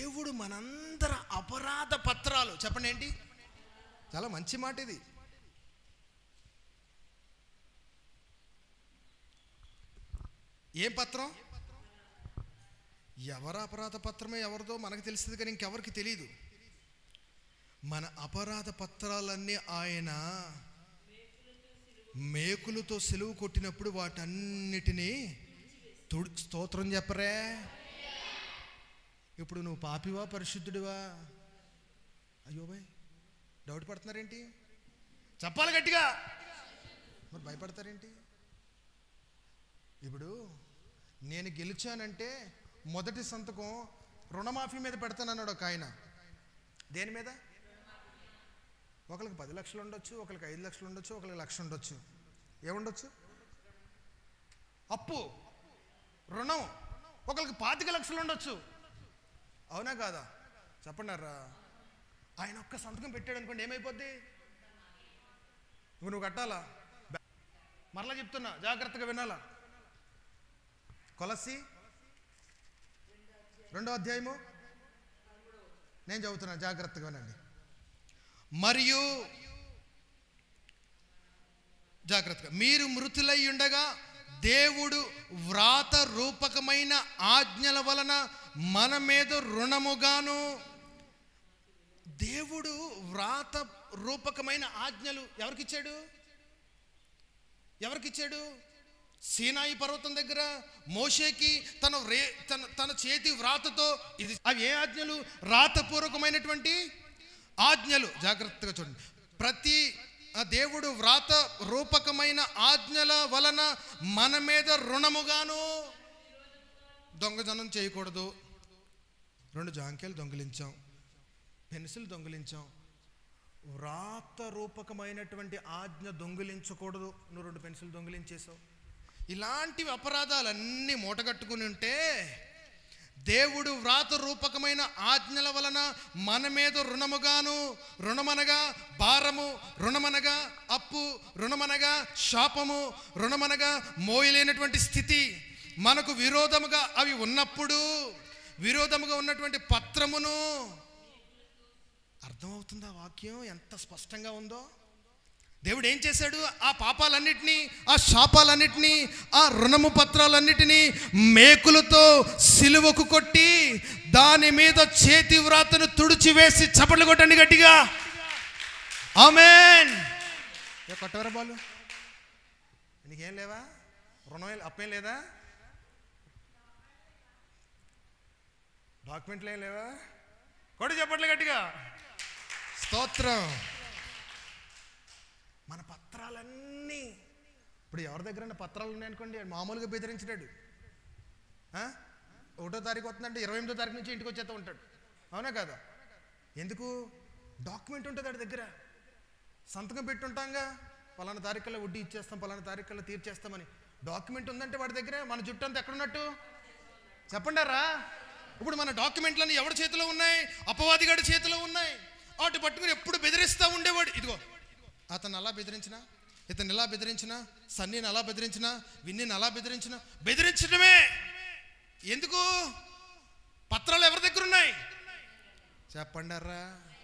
దేవుడు మనందర అపరాధ పత్రాలు చెప్పండి ఏంటి చాలా మంచి మాట ఇది ఏం పత్రం ఎవరి అపరాధ పత్రమే ఎవరిదో మనకు తెలుస్తుంది కానీ ఇంకెవరికి తెలియదు మన అపరాధ పత్రాలన్నీ ఆయన మేకులతో సెలువు కొట్టినప్పుడు వాటన్నిటినీ తుడి స్తోత్రం చెప్పరే ఇప్పుడు నువ్వు పాపివా పరిశుద్ధుడివా అయ్యో బాయ్ డౌట్ పడుతున్నారేంటి చెప్పాలి గట్టిగా మరి భయపడతారేంటి ఇప్పుడు నేను గెలిచానంటే మొదటి సంతకం రుణమాఫీ మీద పెడతానన్నాడు ఒక ఆయన దేని మీద ఒకరికి పది లక్షలు ఉండొచ్చు ఒకరికి ఐదు లక్షలు ఉండొచ్చు ఒకరికి లక్ష ఉండొచ్చు ఏముండొచ్చు అప్పు రుణం ఒకరికి పాతిక లక్షలు ఉండొచ్చు అవునా కాదా చెప్పండారా ఆయన ఒక్క సంతకం పెట్టాడు అనుకోండి ఏమైపోద్ది ఇప్పుడు నువ్వు కట్టాలా బ్యా- మరలా చెప్తున్నా జాగ్రత్తగా వినాలా కొలసి రెండో అధ్యాయము నేను చదువుతున్నా జాగ్రత్తగా వినండి మరియు జాగ్రత్తగా మీరు మృతులై ఉండగా దేవుడు వ్రాత రూపకమైన ఆజ్ఞల వలన మన మీద రుణముగాను దేవుడు వ్రాత రూపకమైన ఆజ్ఞలు ఎవరికిచ్చాడు ఎవరికిచ్చాడు సీనాయి పర్వతం దగ్గర మోషేకి తన రే తన తన చేతి వ్రాతతో ఇది అవి ఏ ఆజ్ఞలు రాతపూర్వకమైనటువంటి ఆజ్ఞలు జాగ్రత్తగా చూడండి ప్రతి ఆ దేవుడు వ్రాత రూపకమైన ఆజ్ఞల వలన మన మీద రుణముగాను దొంగజనం చేయకూడదు రెండు జాంకాయలు దొంగిలించాం పెన్సిల్ దొంగిలించాం వ్రాత రూపకమైనటువంటి ఆజ్ఞ దొంగిలించకూడదు నువ్వు రెండు పెన్సిల్ దొంగిలించేసావు ఇలాంటివి అపరాధాలన్నీ మూటగట్టుకుని ఉంటే దేవుడు వ్రాత రూపకమైన ఆజ్ఞల వలన మన మీద రుణముగాను రుణమనగా భారము రుణమనగా అప్పు రుణమనగా శాపము రుణమనగా మోయలేనటువంటి స్థితి మనకు విరోధముగా అవి ఉన్నప్పుడు విరోధముగా ఉన్నటువంటి పత్రమును అర్థమవుతుందా వాక్యం ఎంత స్పష్టంగా ఉందో దేవుడు ఏం చేశాడు ఆ పాపాలన్నిటినీ ఆ శాపాలన్నిటినీ ఆ రుణము పత్రాలన్నిటినీ మేకులతో సిలువకు కొట్టి దాని మీద చేతి వ్రాతను తుడిచివేసి చప్పట్లు కొట్టండి గట్టిగా ఆమెన్ ఏ కొట్టవరా బాలు నీకేం లేవా రుణం ఏ- అప్పేం లేదా డాక్యుమెంట్లు ఏం లేవా కొడు చెప్పట్లు గట్టిగా స్తోత్రం మన పత్రాలన్నీ ఇప్పుడు ఎవరి దగ్గర పత్రాలు ఉన్నాయనుకోండి ఆడు మామూలుగా బెదిరించినాడు ఆ? ఒకటో తారీఖు వస్తుందంటే ఇరవై ఎనిమిదో తారీఖు నుంచి ఇంటికి వచ్చేస్తూ ఉంటాడు అవునా కదా ఎందుకు డాక్యుమెంట్ ఉంటుంది వాడి దగ్గర సంతకం పెట్టి ఉంటాంగా పలానా తారీఖుల్లో వడ్డీ ఇచ్చేస్తాం పలానా తారీఖుల్లో తీర్చేస్తామని డాక్యుమెంట్ ఉందంటే వాడి దగ్గర మన జుట్టు అంతా ఎక్కడున్నట్టు చెప్పండారా ఇప్పుడు మన డాక్యుమెంట్లన్నీ ఎవరి చేతిలో ఉన్నాయి అపవాదిగాడి చేతిలో ఉన్నాయి వాటి పట్టుకుని ఎప్పుడు బెదిరిస్తూ ఉండేవాడు ఇదిగో అతను అలా బెదిరించిన ఇతను ఎలా బెదిరించిన సన్నీని అలా బెదిరించిన విన్నీని అలా బెదిరించిన బెదిరించడమే ఎందుకు పత్రాలు ఎవరి దగ్గర ఉన్నాయి చెప్పండారా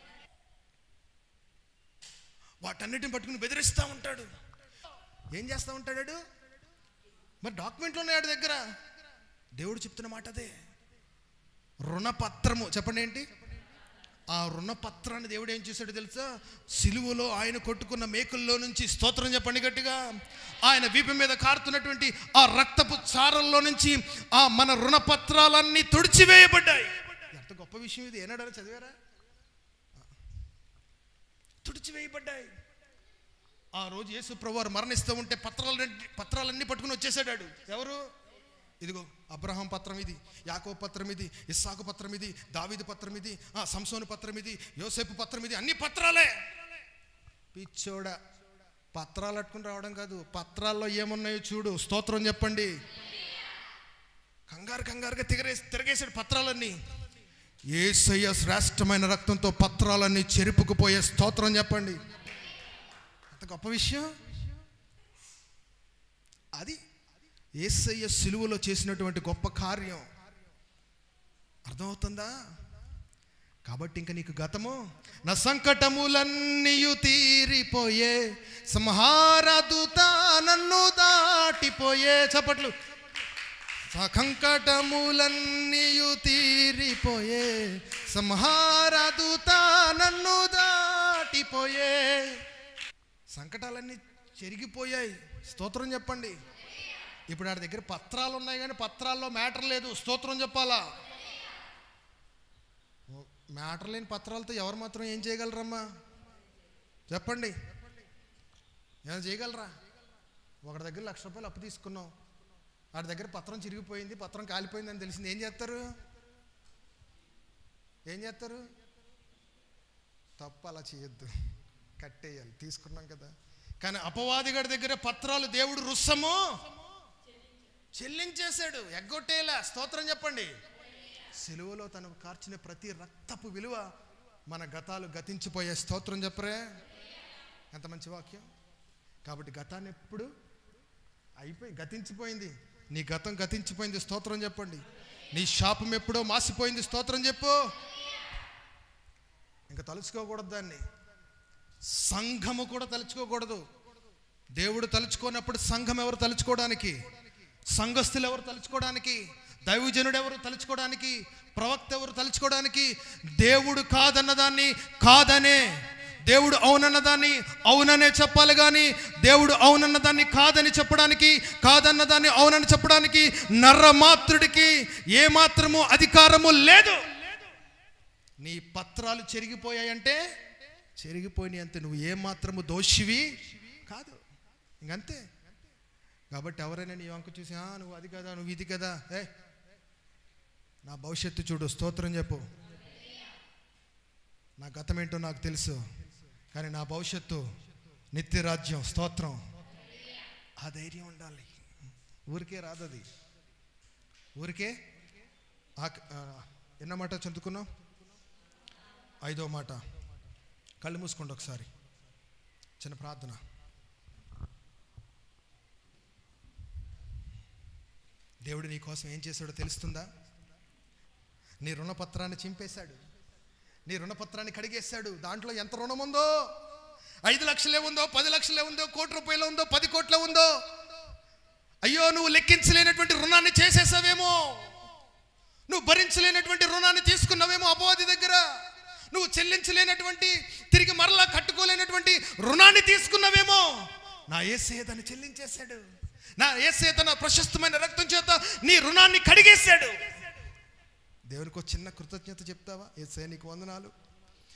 వాటన్నిటిని పట్టుకుని బెదిరిస్తూ ఉంటాడు ఏం చేస్తూ ఉంటాడు మరి డాక్యుమెంట్లు ఉన్నాయి వాడి దగ్గర దేవుడు చెప్తున్న మాట అదే రుణపత్రము చెప్పండి ఏంటి ఆ రుణపత్రాన్ని దేవుడు ఏం చేశాడు తెలుసా సిలువలో ఆయన కొట్టుకున్న మేకుల్లో నుంచి స్తోత్రం చెప్పండి గట్టిగా ఆయన వీపు మీద కారుతున్నటువంటి ఆ రక్తపు చారల్లో నుంచి ఆ మన రుణపత్రాలన్నీ తుడిచివేయబడ్డాయి ఎంత గొప్ప విషయం ఇది ఏనాడని చదివారా తుడిచివేయబడ్డాయి ఆ రోజు యేసు ప్రభువారు మరణిస్తూ ఉంటే పత్రాలన్నీ పత్రాలన్నీ పట్టుకుని వచ్చేసాడు ఎవరు ఇదిగో అబ్రహాం పత్రం ఇది యాకో పత్రం ఇది ఇస్సాకు పత్రం ఇది దావీదు పత్రం ఇది ఆ సంసోను పత్రం ఇది యోసేపు పత్రం ఇది అన్ని పత్రాలే పిచ్చోడ పత్రాలు అట్టుకుని రావడం కాదు పత్రాల్లో ఏమున్నాయో చూడు స్తోత్రం చెప్పండి కంగారు కంగారుగా తిరగేసి తిరగేసాడు పత్రాలన్నీ ఏసయ్య శ్రేష్టమైన రక్తంతో పత్రాలన్నీ చెరుపుకుపోయే స్తోత్రం చెప్పండి అంత గొప్ప విషయం అది ఏసయ్య సిలువలో చేసినటువంటి గొప్ప కార్యం అర్థమవుతుందా కాబట్టి ఇంక నీకు గతము నా సంకటములన్నీయు తీరిపోయే సంహారదుత నన్ను దాటిపోయే చప్పట్లు సంకటములన్నీయు తీరిపోయే సంహారదుత నన్ను దాటిపోయే సంకటాలన్నీ చెరిగిపోయాయి స్తోత్రం చెప్పండి ఇప్పుడు ఆడి దగ్గర పత్రాలు ఉన్నాయి కానీ పత్రాల్లో మ్యాటర్ లేదు స్తోత్రం చెప్పాలా మ్యాటర్ లేని పత్రాలతో ఎవరు మాత్రం ఏం చేయగలరమ్మా చెప్పండి ఏమైనా చేయగలరా ఒకటి దగ్గర లక్ష రూపాయలు అప్పు తీసుకున్నాం వాడి దగ్గర పత్రం చిరిగిపోయింది పత్రం కాలిపోయింది అని తెలిసింది ఏం చేస్తారు ఏం చేస్తారు తప్పు అలా చేయొద్దు కట్టేయాలి తీసుకున్నాం కదా కానీ అపవాదిగడి దగ్గర పత్రాలు దేవుడు రుస్సము చెల్లించేశాడు ఎగ్గొట్టేలా స్తోత్రం చెప్పండి సెలువులో తను కార్చిన ప్రతి రక్తపు విలువ మన గతాలు గతించిపోయే స్తోత్రం చెప్పరే ఎంత మంచి వాక్యం కాబట్టి గతాన్ని ఎప్పుడు అయిపోయి గతించిపోయింది నీ గతం గతించిపోయింది స్తోత్రం చెప్పండి నీ శాపం ఎప్పుడో మాసిపోయింది స్తోత్రం చెప్పు ఇంకా తలుచుకోకూడదు దాన్ని సంఘము కూడా తలుచుకోకూడదు దేవుడు తలుచుకోనప్పుడు సంఘం ఎవరు తలుచుకోవడానికి సంఘస్థులు ఎవరు తలుచుకోవడానికి దైవజనుడు ఎవరు తలుచుకోవడానికి ప్రవక్త ఎవరు తలుచుకోవడానికి దేవుడు కాదన్న దాన్ని కాదనే దేవుడు అవునన్న దాన్ని అవుననే చెప్పాలి కానీ దేవుడు అవునన్న దాన్ని కాదని చెప్పడానికి కాదన్న దాన్ని అవునని చెప్పడానికి నర్రమాత్రుడికి ఏమాత్రము అధికారము లేదు నీ పత్రాలు చెరిగిపోయాయంటే చెరిగిపోయినాయి అంతే నువ్వు ఏమాత్రము దోషివి కాదు ఇంకంతే కాబట్టి ఎవరైనా నీ వంక చూసి "ఆ, నువ్వు అది కదా నువ్వు ఇది కదా ఏ నా భవిష్యత్తు చూడు స్తోత్రం చెప్పు నా గతం ఏంటో నాకు తెలుసు కానీ నా భవిష్యత్తు నిత్య రాజ్యం స్తోత్రం ఆ ధైర్యం ఉండాలి ఊరికే రాదు అది ఊరికే ఆ- ఆ, ఎన్న మాట చదువుకున్నాం ఐదో మాట కళ్ళు మూసుకోండి ఒకసారి చిన్న ప్రార్థన దేవుడు నీ కోసం ఏం చేశాడో తెలుస్తుందా నీ రుణపత్రాన్ని చింపేశాడు నీ రుణపత్రాన్ని కడిగేశాడు దాంట్లో ఎంత రుణం ఉందో ఐదు లక్షలే ఉందో పది లక్షలే ఉందో కోటి రూపాయలు ఉందో పది కోట్ల ఉందో అయ్యో నువ్వు లెక్కించలేనటువంటి రుణాన్ని చేసేసావేమో నువ్వు భరించలేనటువంటి రుణాన్ని తీసుకున్నావేమో అపవాది దగ్గర నువ్వు చెల్లించలేనటువంటి తిరిగి మరలా కట్టుకోలేనటువంటి రుణాన్ని తీసుకున్నావేమో నా ఏసే దాన్ని చెల్లించేశాడు నా ఏసే తన ప్రశస్తమైన రక్తం చేత నీ రుణాన్ని కడిగేశాడు దేవునికి ఒక చిన్న కృతజ్ఞత చెప్తావా ఏసే నీకు వందనాలు